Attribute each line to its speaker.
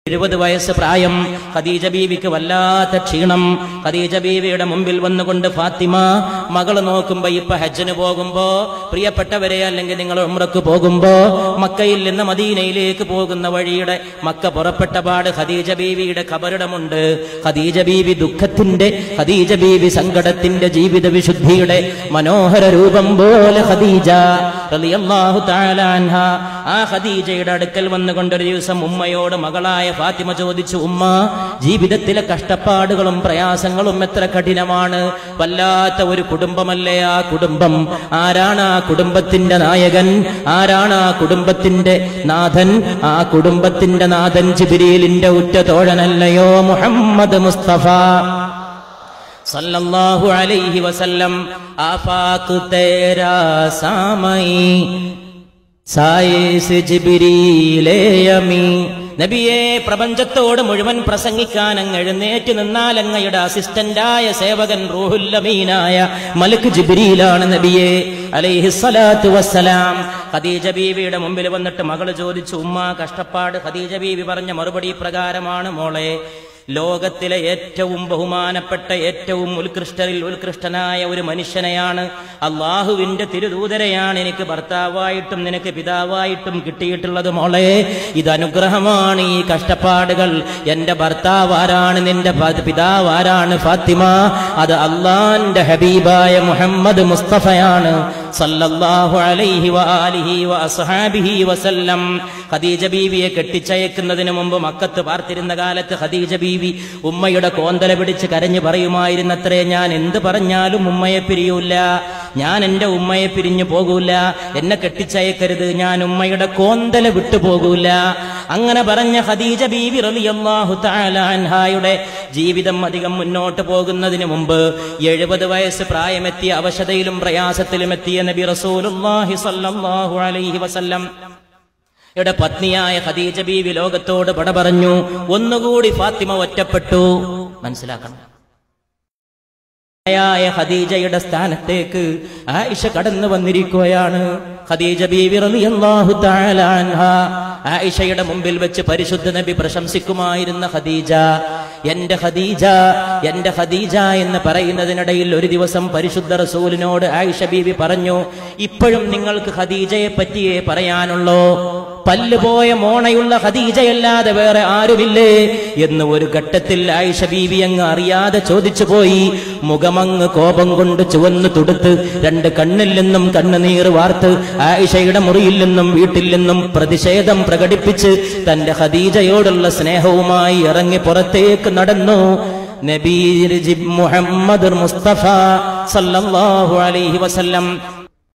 Speaker 1: എഴുപത് വയസ്സ് പ്രായം ഖദീജ ബീവിക്ക് വല്ലാത്ത ക്ഷീണം ഖദീജ ബീവിയുടെ മുമ്പിൽ വന്നുകൊണ്ട് ഫാത്തിമ മകള് നോക്കുമ്പോ ഇപ്പൊ ഹജ്ജിന് പോകുമ്പോ പ്രിയപ്പെട്ടവരെ അല്ലെങ്കിൽ നിങ്ങൾ ഉമ്രക്ക് പോകുമ്പോ മക്കയിൽ നിന്ന് മദീനയിലേക്ക് പോകുന്ന വഴിയുടെ മക്ക പുറപ്പെട്ട പാട് ഖദീജ ബീവിയുടെ ഖബറിടമുണ്ട് ഖദീജ ബീവി ദുഃഖത്തിന്റെ ഖദീജ ബീവി സങ്കടത്തിന്റെ ജീവിത വിശുദ്ധിയുടെ മനോഹര രൂപം പോലെ ഖദീജ റളിയല്ലാഹു തആല അൻഹ ആ ഖദീജയുടെ അടുക്കൽ വന്നുകൊണ്ട് ഒരു ദിവസം ഉമ്മയോട് മകളായ ഫാത്തിമ ചോദിച്ചു ഉമ്മ ജീവിതത്തിലെ കഷ്ടപ്പാടുകളും പ്രയാസങ്ങളും എത്ര കഠിനമാണ് വല്ലാത്ത ഒരു കുടുംബമല്ലേ ആ കുടുംബം ആരാണ് ആ കുടുംബത്തിന്റെ നായകൻ ആരാണ് ആ കുടുംബത്തിന്റെ നാഥൻ ആ കുടുംബത്തിന്റെ നാഥൻ ജിബിരിലിന്റെ ഉറ്റ തോഴനല്ലയോ മുഹമ്മദ് മുസ്തഫ സല്ലല്ലാഹു അലൈഹി വസല്ലം ആഫാഖ് തേരാ സാമയി സായേസ് ജിബിരിയിലേ യമീ നബിയെ പ്രപഞ്ചത്തോട് മുഴുവൻ പ്രസംഗിക്കാൻ അങ്ങ് എഴുന്നേറ്റ് നിന്നാൽ അങ്ങയുടെ അസിസ്റ്റന്റായ സേവകൻ റൂഹുല്ലമീനായ മലക്ക് ജിബിരിയിലാണ് നബിയെ അലൈഹിസ്സലാത്തു വസ്സലാം ഖദീജ ബീവിയുടെ മുമ്പിൽ വന്നിട്ട് മകള് ചോദിച്ചു ഉമ്മ കഷ്ടപ്പാട് ഖദീജ ബീവി പറഞ്ഞ മറുപടി പ്രകാരമാണ് മോളെ ലോകത്തിലെ ഏറ്റവും ബഹുമാനപ്പെട്ട ഏറ്റവും ഉത്കൃഷ്ടരിൽ ഉത്കൃഷ്ടനായ ഒരു മനുഷ്യനെയാണ് അള്ളാഹുവിന്റെ തിരുദൂതരെയാണ് എനിക്ക് ഭർത്താവായിട്ടും നിനക്ക് പിതാവായിട്ടും കിട്ടിയിട്ടുള്ളത് മോളെ ഇത് അനുഗ്രഹമാണ് ഈ കഷ്ടപ്പാടുകൾ എന്റെ ഭർത്താവ് ആരാണ് നിന്റെ പ- പിതാവ് ആരാണ് ഫാത്തിമ അത് അള്ളാന്റെ ഹബീബായ മുഹമ്മദ് മുസ്തഫയാണ് സല്ലല്ലാഹു അലൈഹി വആലിഹി വഅസ്ഹാബിഹി വസല്ലം ഖദീജ ബീവിയെ കെട്ടിച്ചയക്കുന്നതിന് മുമ്പ് മക്കത്ത് പാർത്തിരുന്ന കാലത്ത് ഖദീജ ബീവി ഉമ്മയുടെ കോന്തല പിടിച്ച് കരഞ്ഞു പറയുമായിരുന്നത്രേ ഞാൻ എന്ത് പറഞ്ഞാലും ഉമ്മയെ പിരിയൂല ഞാൻ എന്റെ ഉമ്മയെ പിരിഞ്ഞു പോകൂല എന്നെ കെട്ടിച്ചയക്കരുത് ഞാൻ ഉമ്മയുടെ കോന്തല വിട്ടുപോകൂല അങ്ങനെ പറഞ്ഞ ഖദീജ ബീവി റളിയല്ലാഹു തആല അൻഹായുടെ ജീവിതം അധികം മുന്നോട്ട് പോകുന്നതിന് മുമ്പ് എഴുപത് വയസ്സ് പ്രായമെത്തിയ അവശതയിലും പ്രയാസത്തിലും എത്തിയ നബി റസൂലുള്ളാഹി സ്വല്ലല്ലാഹു അലൈഹി വസല്ലം യുടെ പത്നിയായ ഖദീജ ബീവി ലോകത്തോട് പട പറഞ്ഞു ഒന്നുകൂടി ഫാത്തിമ ഒറ്റപ്പെട്ടു മനസ്സിലാക്കണം ായ ഖദീജയുടെ സ്ഥാനത്തേക്ക് ആയിഷ കടന്നു വന്നിരിക്കുകയാണ് ഖദീജ ബീവി റളിയല്ലാഹു തആല അൻഹ ആയിഷയുടെ മുമ്പിൽ വെച്ച് പരിശുദ്ധ നബി പ്രശംസിക്കുമായിരുന്ന ഖദീജ എന്റെ ഖദീജ എന്റെ ഖദീജ എന്ന് പറയുന്നതിനിടയിൽ ഒരു ദിവസം പരിശുദ്ധ റസൂലിനോട് ആയിഷ ബീവി പറഞ്ഞു ഇപ്പോഴും നിങ്ങൾക്ക് ഖദീജയെ പറ്റിയേ പറയാനുള്ളോ പല്ലുപോയ മോണയുള്ള ഖദീജയല്ലാതെ വേറെ ആരുമില്ലേ എന്ന് ഒരു ഘട്ടത്തിൽ ആയിഷ ബീവി അങ്ങ് അറിയാതെ ചോദിച്ചു പോയി മുഖമങ്ങ് കോപം കൊണ്ട് ചുവന്നു തുടുത്ത് രണ്ട് കണ്ണിൽ നിന്നും കണ്ണുനീർ വാർത്ത് ആയിഷയുടെ മുറിയിൽ നിന്നും വീട്ടിൽ നിന്നും പ്രതിഷേധം പ്രകടിപ്പിച്ച് തന്റെ ഖദീജയോടുള്ള സ്നേഹവുമായി ഇറങ്ങി പുറത്തേക്ക് നടന്നു നബീർ ജിബ് മുഹമ്മദ് മുസ്തഫ സല്ലല്ലാഹു അലൈഹി വസല്ലം